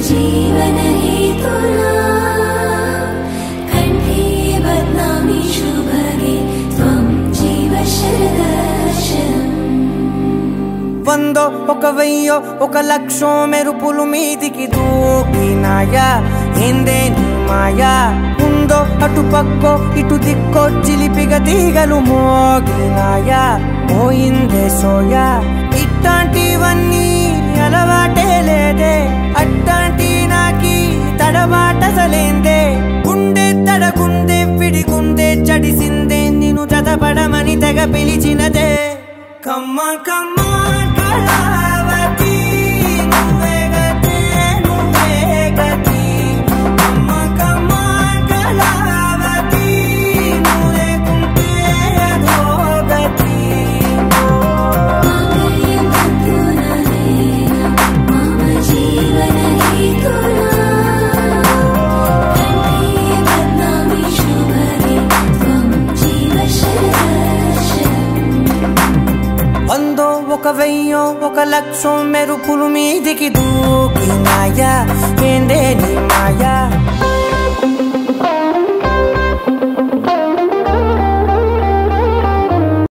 जीवनहेतुना कण्ठे बध्नामि शुभगे त्वं जीव शरदर्शनम् వందో ఒక వెయ్యో ఒక లక్షో మెరుపులు మీదికి దూకినాయా ఏందే నీ మాయా ఉందో అటు పక్కో ఇటు దిక్కో చిలిపిగ తీగలు మోగినాయా పోయిందే సోయా ఇట్లాంటివన్నీ అలవాటే లేదే అట్లాంటి నాకి తడబాటసలేందే గుండె తడగుండె విడిగుండె చడిసిందే నిన్ను చదపడమని తెగ పిలిచినదే కమ్మ కమ్మ కళావతి నువ్వే గతే నువ్వే గతి కమ్మ కమ్మ కళావతి నువ్వు లేకుంటే అదో గతి माङ्गल्यं तन्तुननेन मम जीवनहेतुना कण्ठे बध्नामि शुभगे त्वं जीव शरदर्शनम् వందో ఒక వెయ్యో ఒక లక్షం మెరుపులు మీదికి దూకినాయా ఏందే నీ